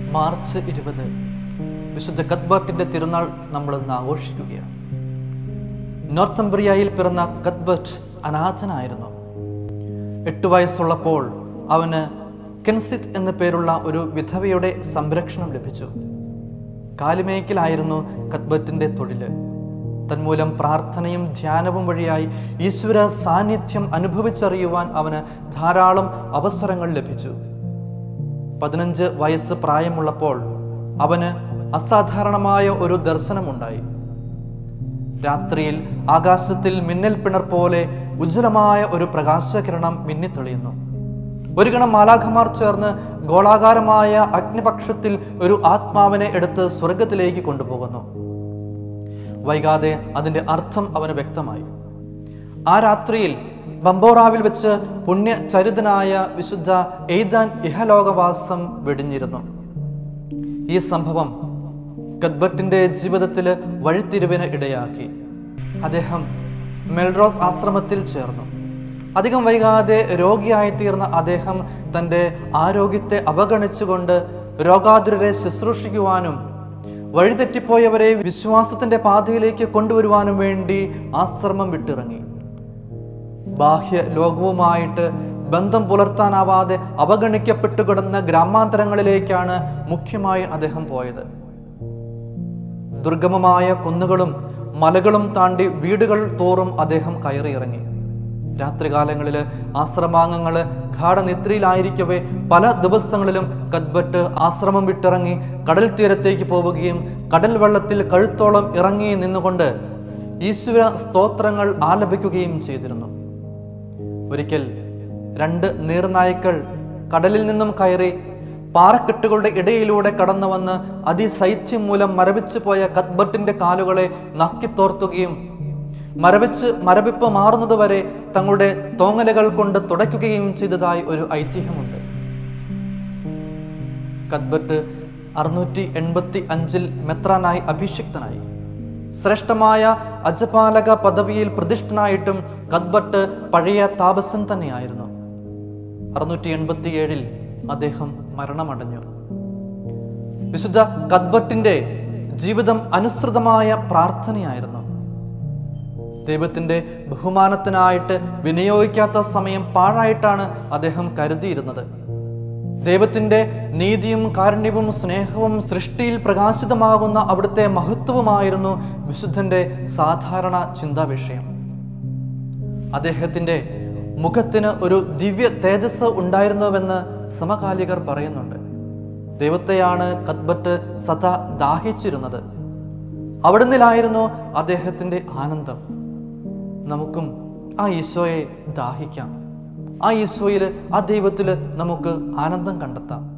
March ഇരുപത് വിശുദ്ധ കത്ബർട്ടിന്റെ തിരുനാൾ നമ്മൾ ഇന്ന് ആഘോഷിക്കുകയാണ് നോർത്തംബ്രിയയിൽ പിറന്ന കത്ബർട്ട് അനാഥനായിരുന്നു എട്ടു വയസ്സുള്ളപ്പോൾ അവന് കെൻസിത്ത് എന്ന പേരുള്ള ഒരു വിധവയുടെ സംരക്ഷണം ലഭിച്ചു കാലിമേക്കിലായിരുന്നു കത്ബത്തിന്റെ തൊഴില് തന്മൂലം പ്രാർത്ഥനയും ധ്യാനവും വഴിയായി ഈശ്വര സാന്നിധ്യം അനുഭവിച്ചറിയുവാൻ അവന് ധാരാളം അവസരങ്ങൾ ലഭിച്ചു പതിനഞ്ച് വയസ്സ് പ്രായമുള്ളപ്പോൾ അവന് അസാധാരണമായ ഒരു ദർശനമുണ്ടായി രാത്രിയിൽ ആകാശത്തിൽ മിന്നൽ പിണർ പോലെ ഉജ്ജ്വലമായ ഒരു പ്രകാശകിരണം മിന്നിത്തെളിയുന്നു ഒരു ഗണം മാലാഖമാർ ചേർന്ന് ഗോളാകാരമായ അഗ്നിപക്ഷത്തിൽ ഒരു ആത്മാവിനെ എടുത്ത് സ്വർഗത്തിലേക്ക് കൊണ്ടുപോകുന്നു വൈകാതെ അതിന്റെ അർത്ഥം അവന് വ്യക്തമായി ആ രാത്രിയിൽ ബംബോറാവിൽ വെച്ച് പുണ്യചരിതനായ വിശുദ്ധ എയ്താൻ ഇഹലോകവാസം വെടിഞ്ഞിരുന്നു ഈ സംഭവം ഗദ്ബറ്റിന്റെ ജീവിതത്തിൽ വഴിത്തിരിവിന് ഇടയാക്കി അദ്ദേഹം മെൽറോസ് ആശ്രമത്തിൽ ചേർന്നു അധികം വൈകാതെ രോഗിയായി തീർന്ന അദ്ദേഹം തൻ്റെ ആരോഗ്യത്തെ അവഗണിച്ചുകൊണ്ട് രോഗാതുരരെ ശുശ്രൂഷിക്കുവാനും വഴിതെറ്റിപ്പോയവരെ വിശ്വാസത്തിന്റെ പാതയിലേക്ക് കൊണ്ടുവരുവാനും വേണ്ടി ആശ്രമം വിട്ടിറങ്ങി ബാഹ്യ ലോകവുമായിട്ട് ബന്ധം പുലർത്താനാവാതെ അവഗണിക്കപ്പെട്ടു കിടന്ന ഗ്രാമാന്തരങ്ങളിലേക്കാണ് മുഖ്യമായി അദ്ദേഹം പോയത് ദുർഗമമായ കുന്നുകളും മലകളും താണ്ടി വീടുകൾ തോറും അദ്ദേഹം കയറിയിറങ്ങി രാത്രികാലങ്ങളിൽ ആശ്രമാംഗങ്ങൾ ഗാഠനിദ്രയിലായിരിക്കവേ പല ദിവസങ്ങളിലും കദ്ബറ്റ് ആശ്രമം വിട്ടിറങ്ങി കടൽ തീരത്തേക്ക് പോവുകയും കടൽ വെള്ളത്തിൽ കഴുത്തോളം ഇറങ്ങി നിന്നുകൊണ്ട് ഈശ്വര സ്തോത്രങ്ങൾ ആലപിക്കുകയും ചെയ്തിരുന്നു ഒരിക്കൽ രണ്ട് നീർനായ്ക്കൾ കടലിൽ നിന്നും കയറി പാറക്കെട്ടുകളുടെ ഇടയിലൂടെ കടന്നു വന്ന് അതിശൈത്യം മൂലം മരവിച്ചു പോയ കത്ബട്ടിന്റെ കാലുകളെ നക്കിത്തോർത്തുകയും മരവിച്ച് മരവിപ്പ് മാറുന്നതുവരെ തങ്ങളുടെ തോങ്ങലുകൾ കൊണ്ട് തുടയ്ക്കുകയും ചെയ്തതായി ഒരു ഐതിഹ്യമുണ്ട് കത്ബട്ട് അറുന്നൂറ്റി എൺപത്തി അഞ്ചിൽ മെത്രാനായി അഭിഷിക്തനായി ശ്രേഷ്ഠമായ അജപാലക പദവിയിൽ പ്രതിഷ്ഠനായിട്ടും കദ്ബട്ട് പഴയ താപസൻ തന്നെയായിരുന്നു അറുന്നൂറ്റി എൺപത്തി ഏഴിൽ അദ്ദേഹം മരണമടഞ്ഞു വിശുദ്ധ കദ്ബട്ടിന്റെ ജീവിതം അനുസൃതമായ പ്രാർത്ഥനയായിരുന്നു ദൈവത്തിന്റെ ബഹുമാനത്തിനായിട്ട് വിനിയോഗിക്കാത്ത സമയം പാഴായിട്ടാണ് അദ്ദേഹം കരുതിയിരുന്നത് ദൈവത്തിന്റെ നീതിയും കാരുണ്യവും സ്നേഹവും സൃഷ്ടിയിൽ പ്രകാശിതമാകുന്ന അവിടുത്തെ മഹത്വവുമായിരുന്നു വിശുദ്ധന്റെ സാധാരണ ചിന്താ വിഷയം അദ്ദേഹത്തിന്റെ മുഖത്തിന് ഒരു ദിവ്യ തേജസ് ഉണ്ടായിരുന്നുവെന്ന് സമകാലികർ പറയുന്നുണ്ട് ദൈവത്തെയാണ് കത്ബറ്റ് സദാ ദാഹിച്ചിരുന്നത് അവിടുന്നിലായിരുന്നു അദ്ദേഹത്തിന്റെ ആനന്ദം നമുക്കും ആ ഈശോയെ ദാഹിക്കാം ആ ഈശോയിൽ ആ ദൈവത്തിൽ നമുക്ക് ആനന്ദം കണ്ടെത്താം